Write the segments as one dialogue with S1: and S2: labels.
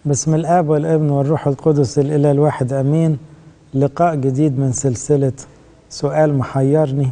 S1: بسم الاب والابن والروح القدس الاله الواحد امين لقاء جديد من سلسله سؤال محيرني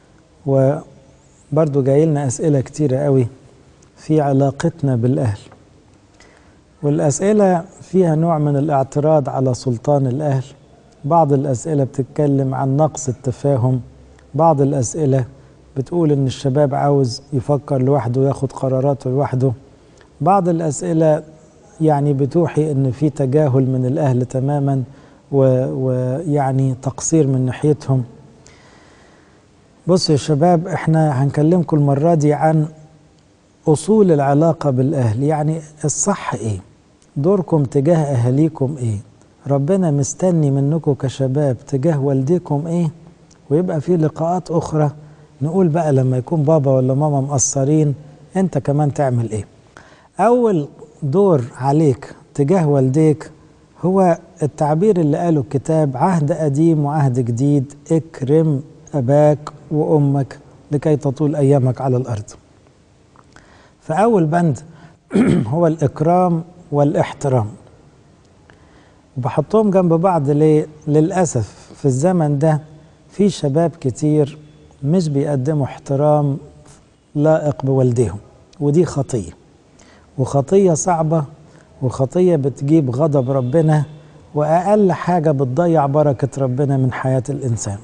S1: وبرضو جاي لنا اسئله كتيره قوي في علاقتنا بالاهل والاسئله فيها نوع من الاعتراض على سلطان الاهل بعض الاسئله بتتكلم عن نقص التفاهم بعض الاسئله بتقول ان الشباب عاوز يفكر لوحده وياخد قراراته لوحده بعض الاسئله يعني بتوحي ان في تجاهل من الاهل تماما ويعني تقصير من ناحيتهم بصوا يا شباب احنا هنكلمكم المره دي عن اصول العلاقه بالاهل يعني الصح ايه دوركم تجاه اهاليكم ايه ربنا مستني منكم كشباب تجاه والديكم ايه ويبقى في لقاءات اخرى نقول بقى لما يكون بابا ولا ماما مقصرين انت كمان تعمل ايه اول دور عليك تجاه والديك هو التعبير اللي قاله الكتاب عهد قديم وعهد جديد اكرم اباك وامك لكي تطول ايامك على الارض فاول بند هو الاكرام والاحترام وبحطهم جنب بعض ليه للاسف في الزمن ده في شباب كتير مش بيقدموا احترام لائق بوالديهم ودي خطيه وخطيه صعبه وخطيه بتجيب غضب ربنا واقل حاجه بتضيع بركه ربنا من حياه الانسان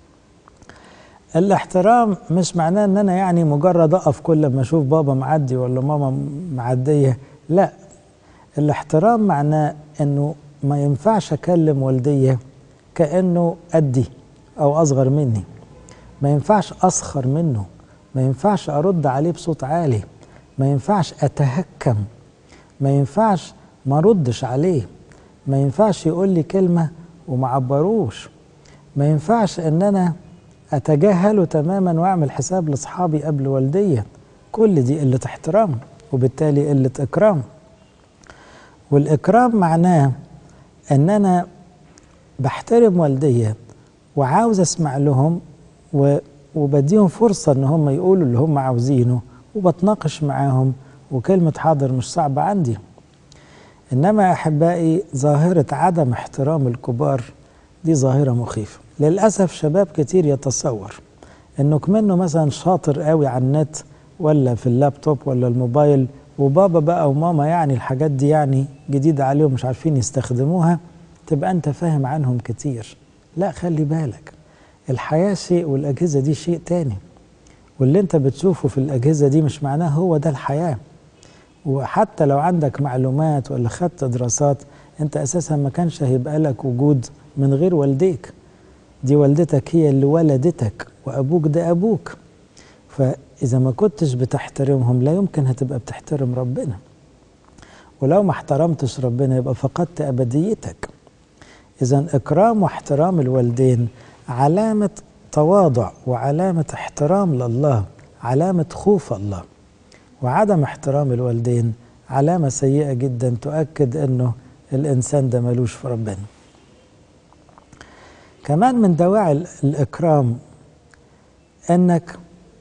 S1: الاحترام مش معناه ان انا يعني مجرد اقف كل ما اشوف بابا معدي ولا ماما معديه لا الاحترام معناه انه ما ينفعش اكلم والديه كانه قدي او اصغر مني ما ينفعش اسخر منه ما ينفعش ارد عليه بصوت عالي ما ينفعش اتهكم ما ينفعش ما ردش عليه ما ينفعش يقول لي كلمه وما عبروش ما ينفعش ان انا اتجاهله تماما واعمل حساب لاصحابي قبل والديه كل دي قله احترام وبالتالي قله اكرام والاكرام معناه ان انا بحترم والديه وعاوز اسمع لهم وبديهم فرصه ان هم يقولوا اللي هم عاوزينه وبتناقش معاهم وكلمه حاضر مش صعبه عندي انما احبائي ظاهره عدم احترام الكبار دي ظاهره مخيفه للاسف شباب كتير يتصور انه كمنه مثلا شاطر قوي على النت ولا في اللابتوب ولا الموبايل وبابا بقى وماما يعني الحاجات دي يعني جديدة عليهم مش عارفين يستخدموها تبقى انت فاهم عنهم كتير لا خلي بالك الحياة شيء والأجهزة دي شيء تاني واللي انت بتشوفه في الأجهزة دي مش معناه هو ده الحياة وحتى لو عندك معلومات ولا خدت دراسات انت أساسا ما كانش هيبقى لك وجود من غير والديك دي والدتك هي اللي ولدتك وأبوك ده أبوك فإذا ما كنتش بتحترمهم لا يمكن هتبقى بتحترم ربنا ولو ما احترمتش ربنا يبقى فقدت أبديتك إذا إكرام واحترام الوالدين علامة تواضع وعلامة احترام لله علامة خوف الله وعدم احترام الوالدين علامة سيئة جدا تؤكد أنه الإنسان ده ملوش في ربنا كمان من دواعي الإكرام أنك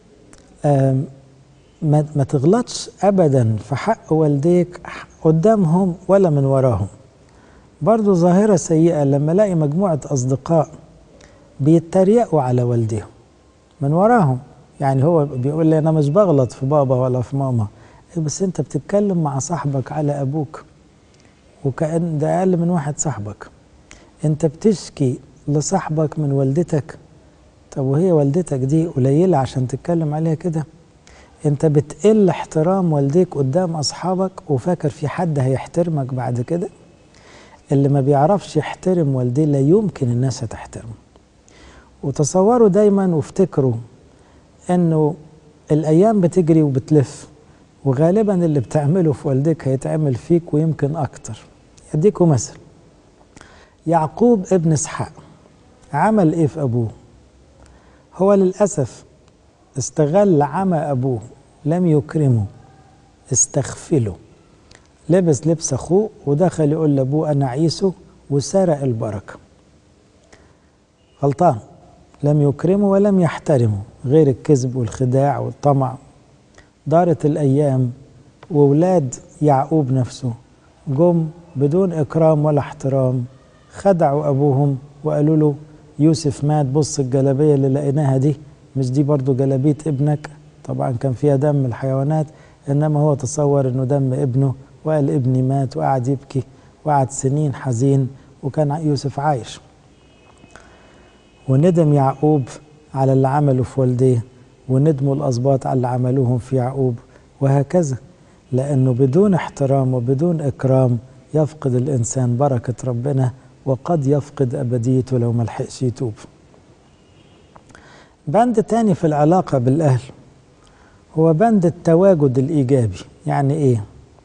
S1: ما تغلطش أبدا في حق والديك قدامهم ولا من وراهم برضو ظاهرة سيئة لما الاقي مجموعة أصدقاء بيتريقوا على والديهم من وراهم يعني هو بيقول لي أنا مش بغلط في بابا ولا في ماما بس أنت بتتكلم مع صاحبك على أبوك وكأن ده أقل من واحد صاحبك أنت بتشكي لصاحبك من والدتك طب وهي والدتك دي قليلة عشان تتكلم عليها كده انت بتقل احترام والديك قدام اصحابك وفاكر في حد هيحترمك بعد كده اللي ما بيعرفش يحترم والديه لا يمكن الناس هتحترمه وتصوروا دايما وافتكروا انه الايام بتجري وبتلف وغالبا اللي بتعمله في والديك هيتعمل فيك ويمكن اكتر اديكم مثل يعقوب ابن اسحاق عمل ايه في ابوه هو للاسف استغل عمى ابوه لم يكرمه استغفله لبس لبس اخوه ودخل يقول لابوه انا عيسو وسرق البركه غلطان لم يكرمه ولم يحترمه غير الكذب والخداع والطمع دارت الايام وولاد يعقوب نفسه جم بدون إكرام ولا احترام خدعوا أبوهم وقالوا له يوسف مات بص الجلابية اللي لقيناها دي مش دي برضو جلابية ابنك طبعا كان فيها دم الحيوانات إنما هو تصور إنه دم ابنه وقال ابني مات وقعد يبكي وقعد سنين حزين وكان يوسف عايش وندم يعقوب على اللي عمله في والديه وندموا الأسباط على اللي عملوهم في يعقوب وهكذا لأنه بدون احترام وبدون إكرام يفقد الإنسان بركة ربنا وقد يفقد أبديته لو ملحقش يتوب بند تاني في العلاقة بالأهل هو بند التواجد الإيجابي يعني إيه؟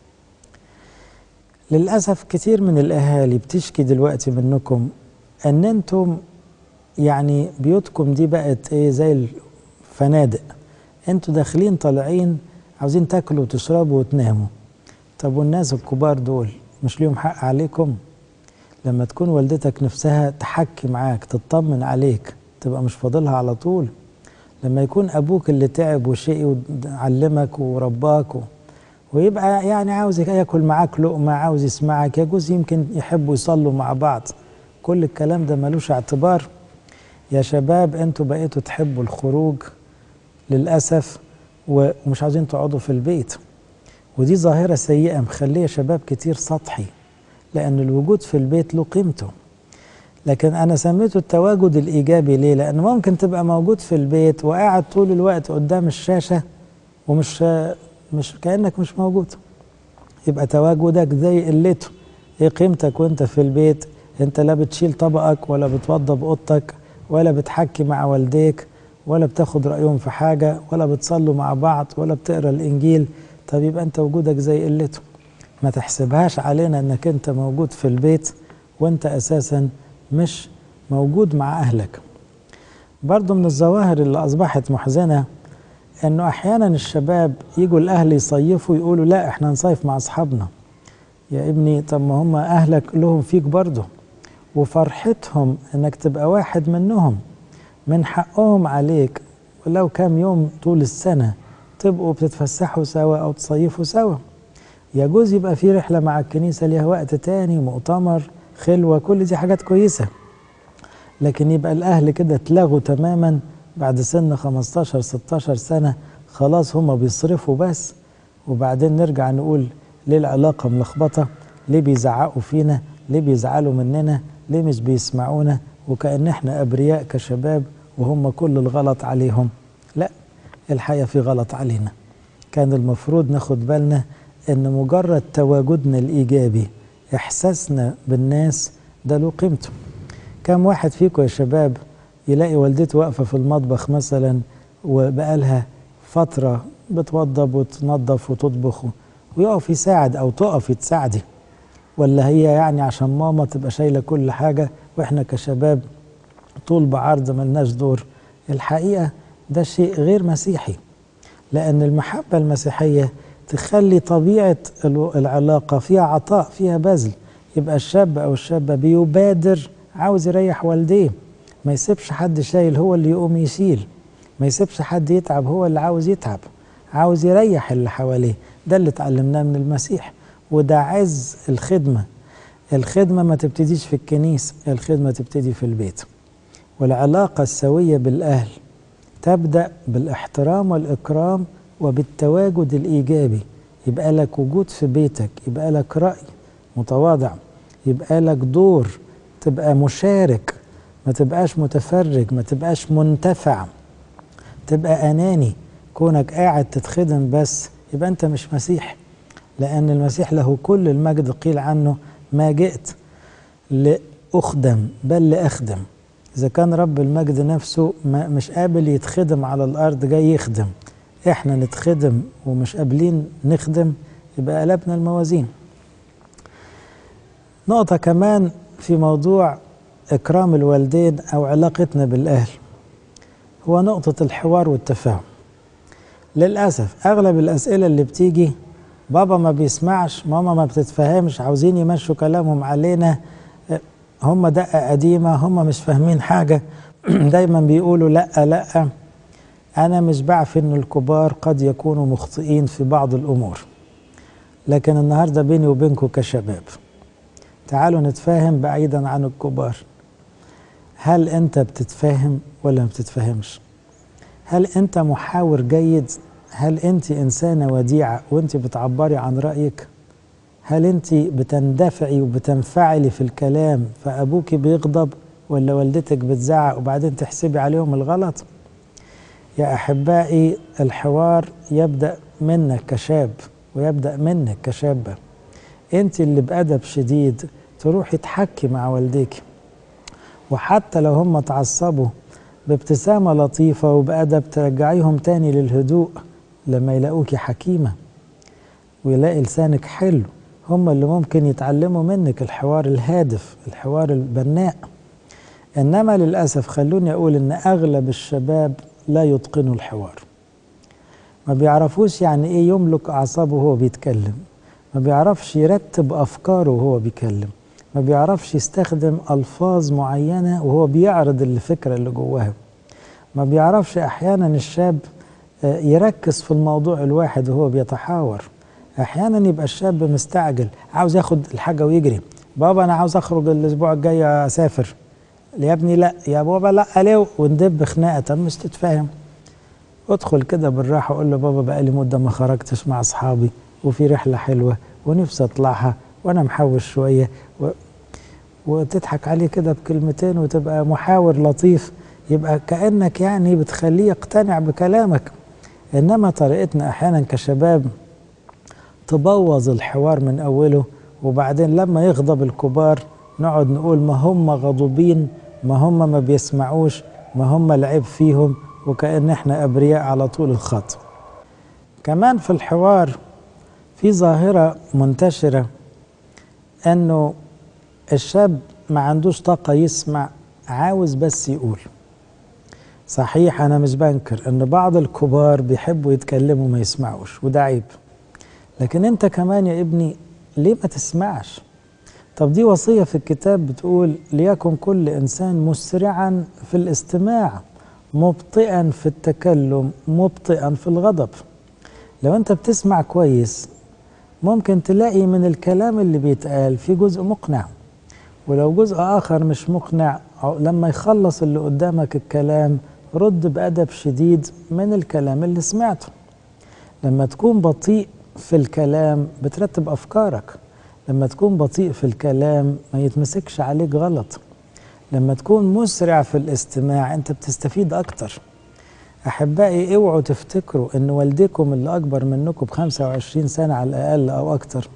S1: للأسف كتير من الأهالي بتشكي دلوقتي منكم أن أنتم يعني بيوتكم دي بقت إيه زي الفنادق أنتوا داخلين طالعين عاوزين تاكلوا وتشربوا وتناموا طب والناس الكبار دول مش ليهم حق عليكم لما تكون والدتك نفسها تحكي معاك تطمن عليك تبقى مش فاضلها على طول لما يكون ابوك اللي تعب وشقي وعلمك ورباك و... ويبقى يعني عاوز ياكل معاك لقمه عاوز يسمعك يجوز يمكن يحبوا يصلوا مع بعض كل الكلام ده ملوش اعتبار يا شباب انتوا بقيتوا تحبوا الخروج للاسف ومش عاوزين تقعدوا في البيت ودي ظاهره سيئه مخليه شباب كتير سطحي لأن الوجود في البيت له قيمته لكن أنا سميته التواجد الإيجابي ليه؟ لأن ممكن تبقى موجود في البيت وقاعد طول الوقت قدام الشاشة ومش مش كأنك مش موجود يبقى تواجدك زي قلته إيه قيمتك وأنت في البيت؟ أنت لا بتشيل طبقك ولا بتوضب أوضتك ولا بتحكي مع والديك ولا بتاخد رأيهم في حاجة ولا بتصلوا مع بعض ولا بتقرا الإنجيل طب يبقى أنت وجودك زي قلته ما تحسبهاش علينا انك انت موجود في البيت وانت اساسا مش موجود مع اهلك برضو من الظواهر اللي اصبحت محزنة انه احيانا الشباب يجوا الاهل يصيفوا يقولوا لا احنا نصيف مع اصحابنا يا ابني طب ما هم اهلك لهم فيك برضو وفرحتهم انك تبقى واحد منهم من حقهم عليك ولو كام يوم طول السنة تبقوا بتتفسحوا سوا او تصيفوا سوا يجوز يبقى في رحلة مع الكنيسة ليها وقت تاني مؤتمر خلوة كل دي حاجات كويسة لكن يبقى الأهل كده اتلغوا تماما بعد سن 15 16 سنة خلاص هما بيصرفوا بس وبعدين نرجع نقول ليه العلاقة ملخبطة ليه بيزعقوا فينا ليه بيزعلوا مننا ليه مش بيسمعونا وكأن احنا أبرياء كشباب وهم كل الغلط عليهم لا الحقيقة في غلط علينا كان المفروض ناخد بالنا ان مجرد تواجدنا الايجابي احساسنا بالناس ده له قيمته كم واحد فيكم يا شباب يلاقي والدته واقفه في المطبخ مثلا وبقالها فتره بتوضب وتنظف وتطبخ ويقف يساعد او تقف تساعدي ولا هي يعني عشان ماما تبقى شايله كل حاجه واحنا كشباب طول بعرض ملناش دور الحقيقه ده شيء غير مسيحي لان المحبه المسيحيه تخلي طبيعة العلاقة فيها عطاء فيها بذل يبقى الشاب أو الشابة بيبادر عاوز يريح والديه ما يسيبش حد شايل هو اللي يقوم يشيل ما يسيبش حد يتعب هو اللي عاوز يتعب عاوز يريح اللي حواليه ده اللي اتعلمناه من المسيح وده عز الخدمة الخدمة ما تبتديش في الكنيسة الخدمة تبتدي في البيت والعلاقة السوية بالأهل تبدأ بالاحترام والإكرام وبالتواجد الإيجابي يبقى لك وجود في بيتك يبقى لك رأي متواضع يبقى لك دور تبقى مشارك ما تبقاش متفرج ما تبقاش منتفع تبقى أناني كونك قاعد تتخدم بس يبقى أنت مش مسيح لأن المسيح له كل المجد قيل عنه ما جئت لأخدم بل لأخدم إذا كان رب المجد نفسه ما مش قابل يتخدم على الأرض جاي يخدم احنا نتخدم ومش قابلين نخدم يبقى قلبنا الموازين نقطة كمان في موضوع إكرام الوالدين أو علاقتنا بالأهل هو نقطة الحوار والتفاهم للأسف أغلب الأسئلة اللي بتيجي بابا ما بيسمعش ماما ما بتتفهمش عاوزين يمشوا كلامهم علينا هم دقة قديمة هم مش فاهمين حاجة دايما بيقولوا لأ لأ أنا مش بعرف إن الكبار قد يكونوا مخطئين في بعض الأمور لكن النهاردة بيني وبينكم كشباب تعالوا نتفاهم بعيدا عن الكبار هل انت بتتفاهم ولا ما بتتفاهمش هل انت محاور جيد هل انت انسانه وديعه وانت بتعبري عن رايك هل انت بتندفعي وبتنفعلي في الكلام فابوك بيغضب ولا والدتك بتزعق وبعدين تحسبي عليهم الغلط يا احبائي الحوار يبدا منك كشاب ويبدا منك كشابه انت اللي بادب شديد تروحي تحكي مع والديك وحتى لو هم اتعصبوا بابتسامه لطيفه وبادب ترجعيهم تاني للهدوء لما يلاقوكي حكيمه ويلاقي لسانك حلو هم اللي ممكن يتعلموا منك الحوار الهادف الحوار البناء انما للاسف خلوني اقول ان اغلب الشباب لا يتقنوا الحوار ما بيعرفوش يعني ايه يملك اعصابه وهو بيتكلم ما بيعرفش يرتب افكاره وهو بيتكلم ما بيعرفش يستخدم الفاظ معينه وهو بيعرض الفكره اللي جواها ما بيعرفش احيانا الشاب يركز في الموضوع الواحد وهو بيتحاور احيانا يبقى الشاب مستعجل عاوز ياخد الحاجه ويجري بابا انا عاوز اخرج الاسبوع الجاي اسافر يا ابني لا يا بابا لا ليه وندب خناقه طب مش تتفاهم ادخل كده بالراحه وقول له بابا بقالي مده ما خرجتش مع اصحابي وفي رحله حلوه ونفسي اطلعها وانا محوش شويه و... وتضحك عليه كده بكلمتين وتبقى محاور لطيف يبقى كانك يعني بتخليه يقتنع بكلامك انما طريقتنا احيانا كشباب تبوظ الحوار من اوله وبعدين لما يغضب الكبار نقعد نقول ما هم غضوبين ما هم ما بيسمعوش ما هم العيب فيهم وكأن احنا أبرياء على طول الخط كمان في الحوار في ظاهرة منتشرة أنه الشاب ما عندوش طاقة يسمع عاوز بس يقول صحيح أنا مش بنكر أن بعض الكبار بيحبوا يتكلموا ما يسمعوش وده عيب لكن أنت كمان يا ابني ليه ما تسمعش طب دي وصية في الكتاب بتقول ليكن كل إنسان مسرعا في الاستماع مبطئا في التكلم مبطئا في الغضب لو أنت بتسمع كويس ممكن تلاقي من الكلام اللي بيتقال في جزء مقنع ولو جزء آخر مش مقنع لما يخلص اللي قدامك الكلام رد بأدب شديد من الكلام اللي سمعته لما تكون بطيء في الكلام بترتب أفكارك لما تكون بطيء في الكلام ما يتمسكش عليك غلط لما تكون مسرع في الاستماع انت بتستفيد اكتر احبائي اوعوا تفتكروا ان والديكم اللي اكبر منكم ب 25 سنه على الاقل او اكتر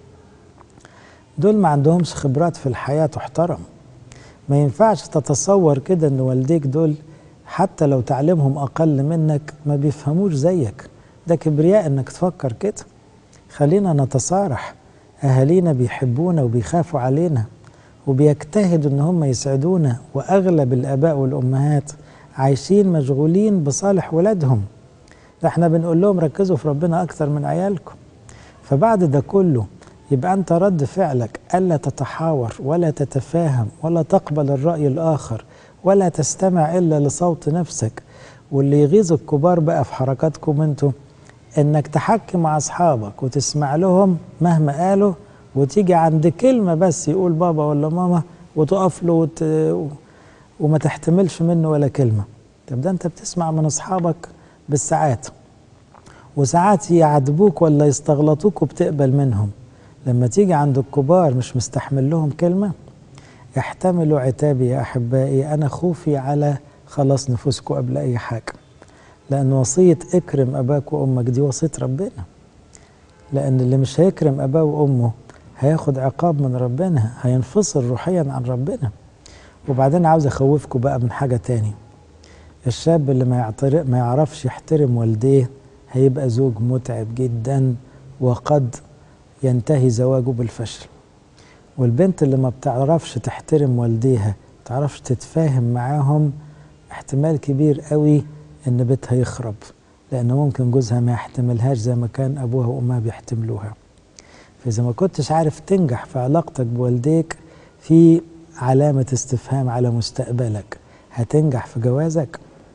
S1: دول ما عندهمش خبرات في الحياه تحترم ما ينفعش تتصور كده ان والديك دول حتى لو تعليمهم اقل منك ما بيفهموش زيك ده كبرياء انك تفكر كده خلينا نتصارح أهالينا بيحبونا وبيخافوا علينا وبيجتهدوا إن هم يسعدونا وأغلب الآباء والأمهات عايشين مشغولين بصالح ولادهم ده احنا بنقول لهم ركزوا في ربنا أكتر من عيالكم فبعد ده كله يبقى أنت رد فعلك ألا تتحاور ولا تتفاهم ولا تقبل الرأي الآخر ولا تستمع إلا لصوت نفسك واللي يغيظ الكبار بقى في حركاتكم انتوا انك تحكي مع اصحابك وتسمع لهم مهما قالوا وتيجي عند كلمة بس يقول بابا ولا ماما وتقف له وت... وما تحتملش منه ولا كلمة طب ده انت بتسمع من اصحابك بالساعات وساعات يعاتبوك ولا يستغلطوك وبتقبل منهم لما تيجي عند الكبار مش مستحمل لهم كلمة احتملوا عتابي يا أحبائي أنا خوفي على خلاص نفوسكم قبل أي حاجة لأن وصية اكرم أباك وأمك دي وصية ربنا لأن اللي مش هيكرم أباه وأمه هياخد عقاب من ربنا هينفصل روحيا عن ربنا وبعدين عاوز أخوفكم بقى من حاجة تاني الشاب اللي ما, يعترف ما يعرفش يحترم والديه هيبقى زوج متعب جدا وقد ينتهي زواجه بالفشل والبنت اللي ما بتعرفش تحترم والديها ما بتعرفش تتفاهم معاهم احتمال كبير قوي ان بيتها يخرب لان ممكن جوزها ما يحتملهاش زي ما كان ابوها وامها بيحتملوها فاذا ما كنتش عارف تنجح في علاقتك بوالديك في علامة استفهام على مستقبلك هتنجح في جوازك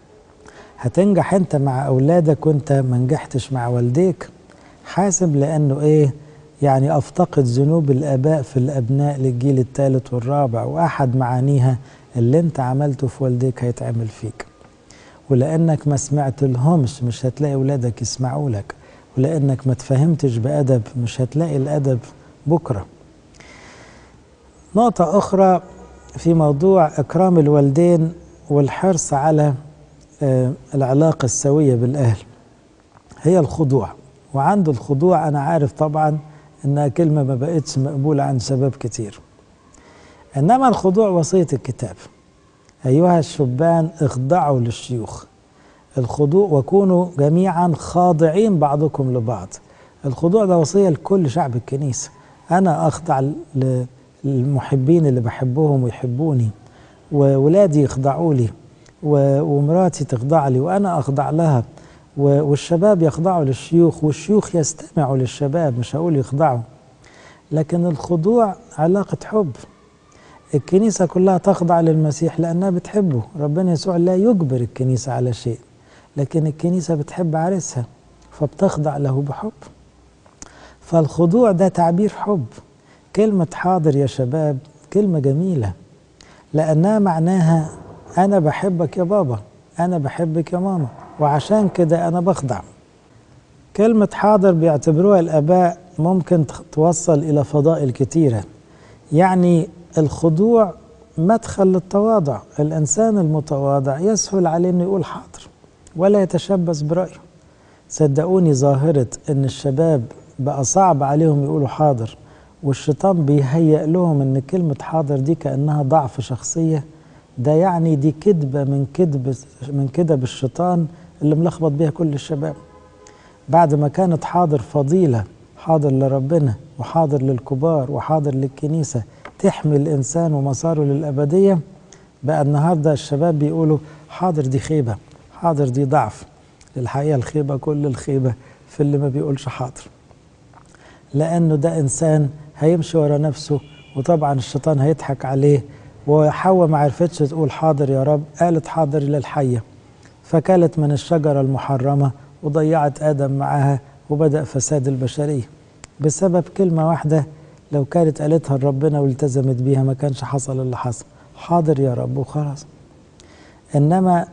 S1: هتنجح انت مع اولادك وانت ما نجحتش مع والديك حاسب لانه ايه يعني أفتقد ذنوب الآباء في الأبناء للجيل الثالث والرابع وأحد معانيها اللي أنت عملته في والديك هيتعمل فيك ولأنك ما سمعت لهمش مش هتلاقي أولادك يسمعوا لك ولأنك ما تفهمتش بأدب مش هتلاقي الأدب بكرة نقطة أخرى في موضوع إكرام الوالدين والحرص على العلاقة السوية بالأهل هي الخضوع وعند الخضوع أنا عارف طبعا إنها كلمة ما بقتش مقبولة عند شباب كتير إنما الخضوع وصية الكتاب أيها الشبان اخضعوا للشيوخ الخضوع وكونوا جميعا خاضعين بعضكم لبعض الخضوع ده وصية لكل شعب الكنيسة أنا أخضع للمحبين اللي بحبهم ويحبوني وولادي يخضعوا لي ومراتي تخضع لي وأنا أخضع لها والشباب يخضعوا للشيوخ والشيوخ يستمعوا للشباب مش هقول يخضعوا لكن الخضوع علاقة حب الكنيسة كلها تخضع للمسيح لأنها بتحبه ربنا يسوع لا يجبر الكنيسة على شيء لكن الكنيسة بتحب عريسها فبتخضع له بحب فالخضوع ده تعبير حب كلمة حاضر يا شباب كلمة جميلة لأنها معناها أنا بحبك يا بابا أنا بحبك يا ماما وعشان كده أنا بخضع كلمة حاضر بيعتبروها الآباء ممكن توصل إلى فضائل كتيرة يعني الخضوع مدخل للتواضع الإنسان المتواضع يسهل عليه أنه يقول حاضر ولا يتشبث برأيه صدقوني ظاهرة أن الشباب بقى صعب عليهم يقولوا حاضر والشيطان بيهيأ لهم أن كلمة حاضر دي كأنها ضعف شخصية ده يعني دي كذبة من كذب من كذب الشيطان اللي ملخبط بيها كل الشباب بعد ما كانت حاضر فضيلة حاضر لربنا وحاضر للكبار وحاضر للكنيسة تحمي الإنسان ومساره للأبدية بقى النهاردة الشباب بيقولوا حاضر دي خيبة حاضر دي ضعف الحقيقة الخيبة كل الخيبة في اللي ما بيقولش حاضر لأنه ده إنسان هيمشي ورا نفسه وطبعا الشيطان هيضحك عليه وحواء ما عرفتش تقول حاضر يا رب قالت حاضر للحية فكلت من الشجرة المحرمة وضيعت آدم معاها وبدأ فساد البشرية بسبب كلمة واحدة لو كانت قالتها لربنا والتزمت بيها ما كانش حصل اللي حصل حاضر يا رب وخلاص إنما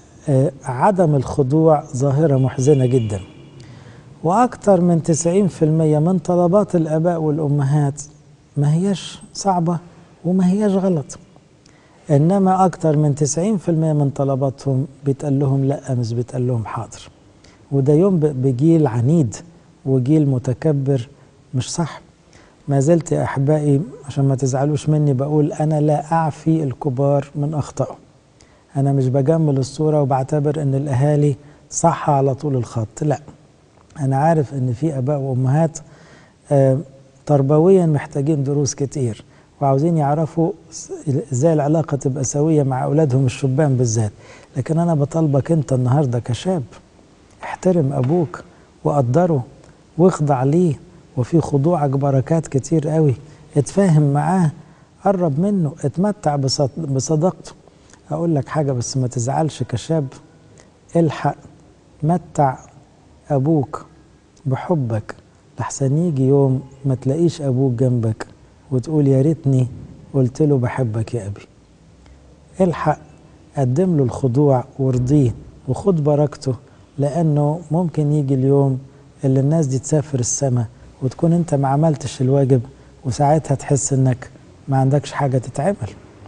S1: عدم الخضوع ظاهرة محزنة جدا وأكثر من 90% من طلبات الآباء والأمهات ما هيش صعبة وما هيش غلط إنما أكثر من 90% من طلباتهم بيتقال لهم لا مش بيتقال لهم حاضر وده يوم بجيل عنيد وجيل متكبر مش صح ما زلت يا أحبائي عشان ما تزعلوش مني بقول أنا لا أعفي الكبار من أخطائهم أنا مش بجمل الصورة وبعتبر إن الأهالي صح على طول الخط لا أنا عارف إن في آباء وأمهات آه تربويا محتاجين دروس كتير وعاوزين يعرفوا ازاي العلاقة تبقى سوية مع أولادهم الشبان بالذات لكن أنا بطالبك أنت النهاردة كشاب احترم أبوك وقدره واخضع ليه وفي خضوعك بركات كتير قوي اتفاهم معاه قرب منه اتمتع بصداقته أقول لك حاجة بس ما تزعلش كشاب الحق متع أبوك بحبك لحسن يجي يوم ما تلاقيش أبوك جنبك وتقول يا ريتني قلت له بحبك يا أبي الحق قدم له الخضوع وارضيه وخد بركته لأنه ممكن يجي اليوم اللي الناس دي تسافر السماء وتكون انت ما عملتش الواجب وساعتها تحس انك ما عندكش حاجة تتعمل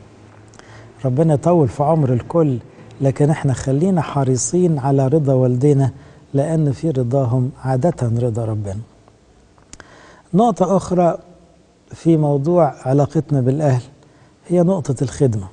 S1: ربنا يطول في عمر الكل لكن احنا خلينا حريصين على رضا والدينا لأن في رضاهم عادة رضا ربنا نقطة أخرى في موضوع علاقتنا بالأهل هي نقطة الخدمة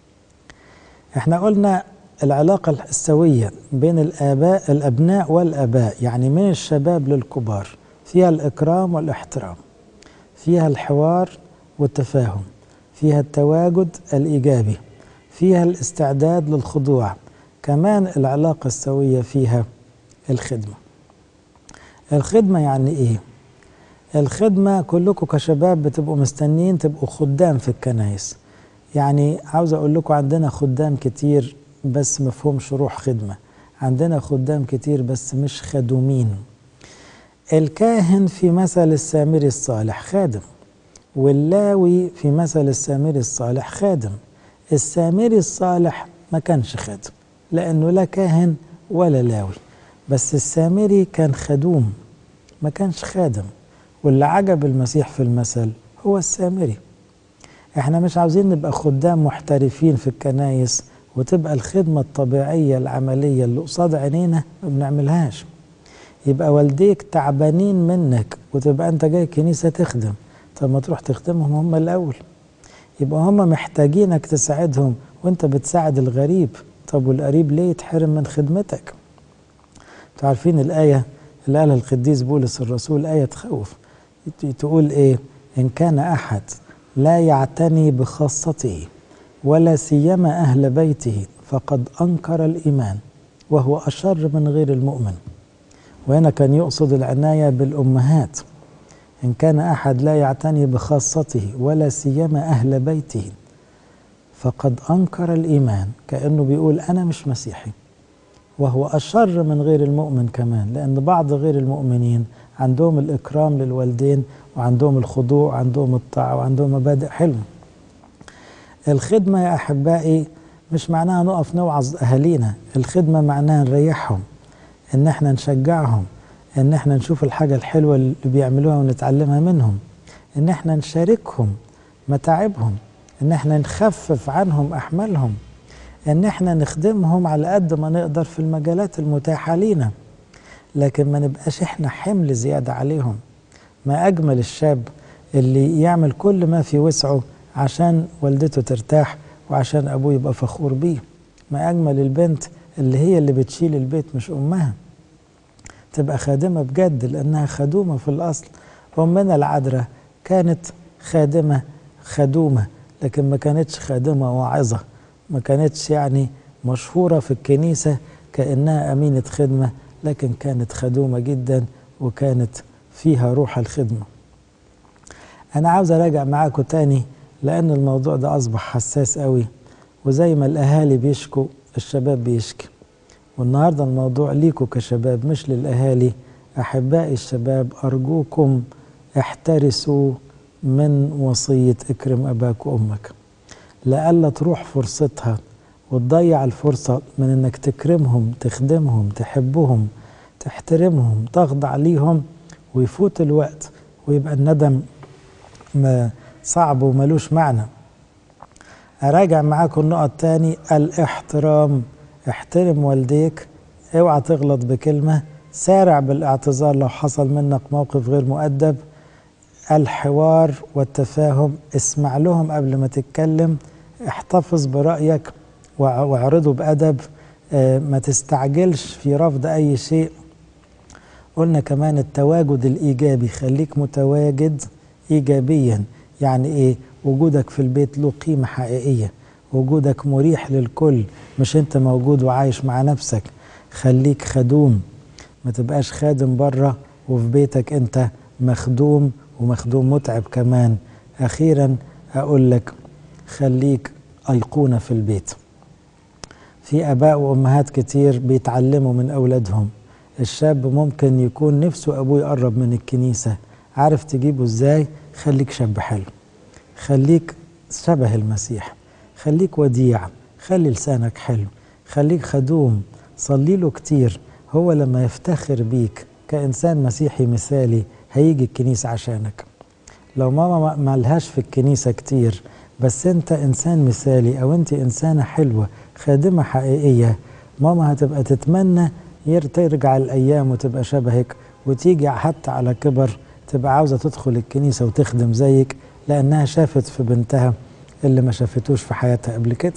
S1: احنا قلنا العلاقة السوية بين الآباء الأبناء والآباء يعني من الشباب للكبار فيها الإكرام والاحترام فيها الحوار والتفاهم فيها التواجد الإيجابي فيها الاستعداد للخضوع كمان العلاقة السوية فيها الخدمة الخدمة يعني إيه؟ الخدمة كلكم كشباب بتبقوا مستنين تبقوا خدام في الكنايس يعني عاوز أقول لكم عندنا خدام كتير بس مفهومش روح خدمة عندنا خدام كتير بس مش خدومين الكاهن في مثل السامري الصالح خادم واللاوي في مثل السامري الصالح خادم السامري الصالح ما كانش خادم لأنه لا كاهن ولا لاوي بس السامري كان خدوم ما كانش خادم واللي عجب المسيح في المثل هو السامري احنا مش عاوزين نبقى خدام محترفين في الكنايس وتبقى الخدمة الطبيعية العملية اللي قصاد عينينا ما بنعملهاش يبقى والديك تعبانين منك وتبقى انت جاي كنيسة تخدم طب ما تروح تخدمهم هم الأول يبقى هم محتاجينك تساعدهم وانت بتساعد الغريب طب والقريب ليه يتحرم من خدمتك انتوا عارفين الآية اللي قالها القديس بولس الرسول آية تخوف تقول ايه إن كان أحد لا يعتني بخاصته ولا سيما أهل بيته فقد أنكر الإيمان وهو أشر من غير المؤمن وهنا كان يقصد العناية بالأمهات إن كان أحد لا يعتني بخاصته ولا سيما أهل بيته فقد أنكر الإيمان كأنه بيقول أنا مش مسيحي وهو أشر من غير المؤمن كمان لأن بعض غير المؤمنين عندهم الإكرام للوالدين وعندهم الخضوع وعندهم الطاعة وعندهم مبادئ حلوة الخدمة يا أحبائي مش معناها نقف نوعظ أهالينا الخدمة معناها نريحهم إن احنا نشجعهم إن احنا نشوف الحاجة الحلوة اللي بيعملوها ونتعلمها منهم إن احنا نشاركهم متاعبهم إن احنا نخفف عنهم أحمالهم إن احنا نخدمهم على قد ما نقدر في المجالات المتاحة لينا لكن ما نبقاش احنا حمل زيادة عليهم ما أجمل الشاب اللي يعمل كل ما في وسعه عشان والدته ترتاح وعشان أبوه يبقى فخور بيه ما أجمل البنت اللي هي اللي بتشيل البيت مش أمها تبقى خادمة بجد لأنها خدومة في الأصل أمنا العذراء كانت خادمة خدومة لكن ما كانتش خادمة واعظة ما كانتش يعني مشهورة في الكنيسة كأنها أمينة خدمة لكن كانت خدومة جدا وكانت فيها روح الخدمة أنا عاوز أراجع معاكم تاني لأن الموضوع ده أصبح حساس قوي وزي ما الأهالي بيشكوا الشباب بيشكي والنهاردة الموضوع ليكوا كشباب مش للأهالي أحبائي الشباب أرجوكم احترسوا من وصية اكرم أباك وأمك لألا تروح فرصتها وتضيع الفرصة من انك تكرمهم تخدمهم تحبهم تحترمهم تخضع ليهم ويفوت الوقت ويبقى الندم صعب وملوش معنى أراجع معاكم النقط تاني الاحترام احترم والديك اوعى تغلط بكلمة سارع بالاعتذار لو حصل منك موقف غير مؤدب الحوار والتفاهم اسمع لهم قبل ما تتكلم احتفظ برأيك واعرضه بأدب اه ما تستعجلش في رفض أي شيء قلنا كمان التواجد الإيجابي خليك متواجد إيجابيا يعني إيه وجودك في البيت له قيمة حقيقية وجودك مريح للكل مش أنت موجود وعايش مع نفسك خليك خدوم ما تبقاش خادم بره وفي بيتك أنت مخدوم ومخدوم متعب كمان أخيرا أقول لك خليك أيقونة في البيت في آباء وأمهات كتير بيتعلموا من أولادهم الشاب ممكن يكون نفسه أبوه يقرب من الكنيسة عارف تجيبه إزاي خليك شاب حلو خليك شبه المسيح خليك وديع خلي لسانك حلو خليك خدوم صلي له كتير هو لما يفتخر بيك كإنسان مسيحي مثالي هيجي الكنيسة عشانك لو ماما ما لهاش في الكنيسة كتير بس انت انسان مثالي او انت انسانة حلوة خادمة حقيقية ماما هتبقى تتمنى ترجع الايام وتبقى شبهك وتيجي حتى على كبر تبقى عاوزة تدخل الكنيسة وتخدم زيك لانها شافت في بنتها اللي ما شافتوش في حياتها قبل كده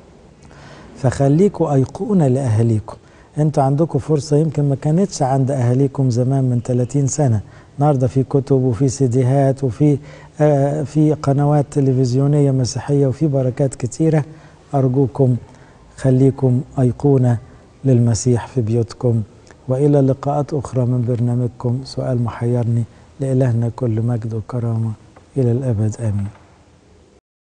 S1: فخليكوا ايقونة لاهاليكم انتوا عندكم فرصة يمكن ما كانتش عند اهاليكم زمان من 30 سنة النهارده في كتب وفي سيديهات وفي آه في قنوات تلفزيونيه مسيحيه وفي بركات كتيره ارجوكم خليكم ايقونه للمسيح في بيوتكم والى لقاءات اخرى من برنامجكم سؤال محيرني لالهنا كل مجد وكرامه الى الابد امين